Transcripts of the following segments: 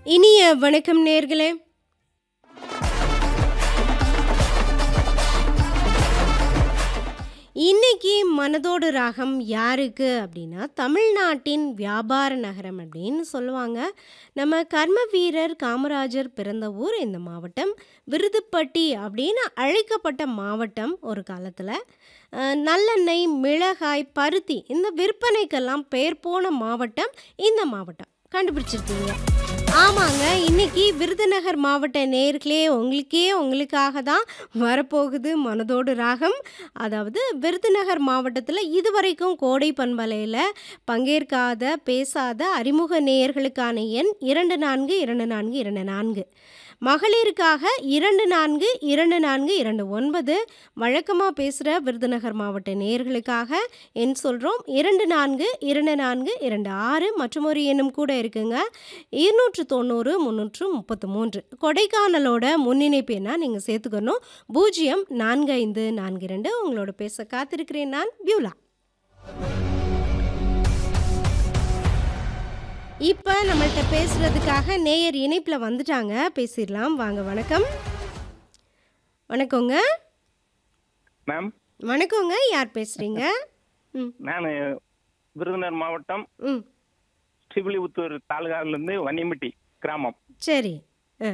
இனிய வணக்கம் நேர்களே இன்னைக்கு மனதோடு ராகம் யாருக்கு அப்படின்னா தமிழ்நாட்டின் வியாபார நகரம் அப்படின்னு சொல்லுவாங்க நம்ம கர்ம வீரர் காமராஜர் பிறந்த ஊர் இந்த மாவட்டம் விருதுப்பட்டி அப்படின்னு அழைக்கப்பட்ட மாவட்டம் ஒரு காலத்தில் நல்லெண்ணெய் மிளகாய் பருத்தி இந்த விற்பனைக்கெல்லாம் பெயர் போன மாவட்டம் இந்த மாவட்டம் கண்டுபிடிச்சிருக்கீங்க ஆமாங்க இன்னைக்கு விருதுநகர் மாவட்ட நேர்களே உங்களுக்கே உங்களுக்காக தான் வரப்போகுது மனதோடு ராகம் அதாவது விருதுநகர் மாவட்டத்தில் இதுவரைக்கும் கோடை பண்பலையில் பங்கேற்காத பேசாத அறிமுக நேயர்களுக்கான எண் இரண்டு நான்கு இரண்டு நான்கு இரண்டு நான்கு மகளிருக்காக இரண்டு நான்கு இரண்டு நான்கு இரண்டு ஒன்பது வழக்கமாக பேசுகிற விருதுநகர் மாவட்ட நேயர்களுக்காக எண் சொல்கிறோம் இரண்டு நான்கு இரண்டு நான்கு இரண்டு ஆறு மற்றும் ஒரு எண்ணும் கூட இருக்குங்க இருநூற்று தொண்ணூறு முந்நூற்று முப்பத்து மூன்று கொடைக்கானலோட முன்னிணைப்பு என்ன நீங்கள் சேர்த்துக்கணும் பூஜ்ஜியம் நான்கு ஐந்து நான்கு இரண்டு உங்களோட பேச காத்திருக்கிறேன் நான் பியூலா இப்போ நம்மள்ட்ட பேசுறதுக்காக நேயர் இணைப்பில் வந்துட்டாங்க பேசிடலாம் வாங்க வணக்கம் வணக்கங்க மேம் வணக்கங்க யார் பேசுறீங்க ம் நான் விருதுநகர் மாவட்டம் ம் ஸ்ரீவில்லிபுத்தூர் தாலுகாவிலேருந்து வன்னியம்பட்டி கிராமம் சரி ஆ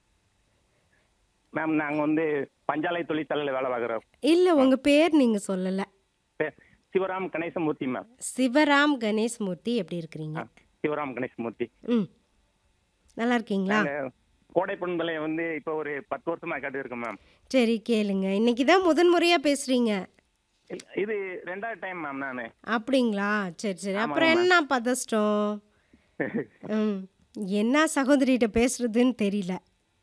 மேம் நாங்கள் வந்து பஞ்சாலை தொழிற்சாலையில் வேலை பார்க்குறோம் இல்லை உங்கள் பேர் நீங்கள் சொல்லலை பேர் சிவராம் கணேசமூர்த்தி மேம் சிவராம் கணேஷ் மூர்த்தி எப்படி இருக்கிறீங்க ஆ, சிவராம் கணேசமூர்த்தி ம் நல்லா இருக்கீங்களா நாங்கள் கோடை பண்பலை வந்து இப்போ ஒரு பத்து வருஷமா கேட்டு இருக்கோம் மேம் சரி கேளுங்க இன்னைக்கு தான் முதன் முறையாக பேசுகிறீங்க இல்ல, இது ரெண்டாவது டைம் மேம் நான் அப்படிங்களா சரி சரி ஆமாங்க, அப்புறம் என்ன பதஷ்டம் ம் என்ன சகோதரிகிட்ட பேசுறதுன்னு தெரியல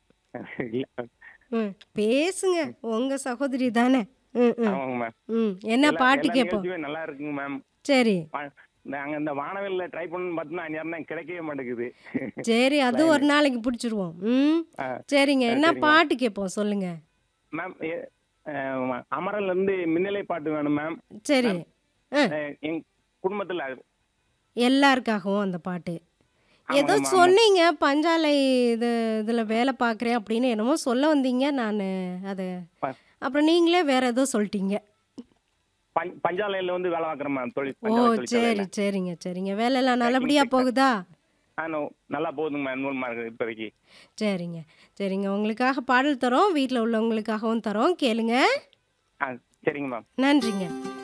ம் பேசுங்க உங்கள் சகோதரி தானே ம் ம் ஆமாங்க மேம் ம் என்ன எல்லா- பாட்டு எல்லா கேட்போம் நிகழ்ச்சியுமே நல்லா இருக்குங்க மேம் சரி நாங்கள் இந்த வானவில்ல ட்ரை பண்ணு பார்த்தோம்னா நேரம் தான் கிடைக்கவே மாட்டேங்குது சரி அது ஒரு நாளைக்கு பிடிச்சிருவோம் ம் ஆ, சரிங்க என்ன சரிங்க. பாட்டு கேட்போம் சொல்லுங்க மேம் எ- அஹ், அமரன்ல இருந்து மின்னலை பாட்டு வேணும் மேம் சரி ஆ அஹ், எங்க குடும்பத்துல எல்லாருக்காகவும் அந்த பாட்டு ஆமாம், ஏதோ ஆமாம். சொன்னீங்க பஞ்சாலை இது இதில் வேலை பார்க்குறேன் அப்படின்னு என்னமோ சொல்ல வந்தீங்க நான் அதை ப- அப்புறம் நீங்களே வேற ஏதோ சொல்லிட்டீங்க பஞ்- பஞ்சாலையில வந்து வேலை பார்க்குறேன் மேம் தொழில் ஓ பஞ்சாலை சரி தொழிற்சாலையில. சரிங்க சரிங்க வேலையெல்லாம் நல்லபடியாக போகுதா ஆ, நோ- நல்லா போகுதுங்க மேம் நூல் மார்க் இப்போதைக்கு சரிங்க சரிங்க உங்களுக்காக பாடல் தரோம் வீட்டில் உள்ளவங்களுக்காகவும் தரோம் கேளுங்க ஆ சரிங்க மேம் நன்றிங்க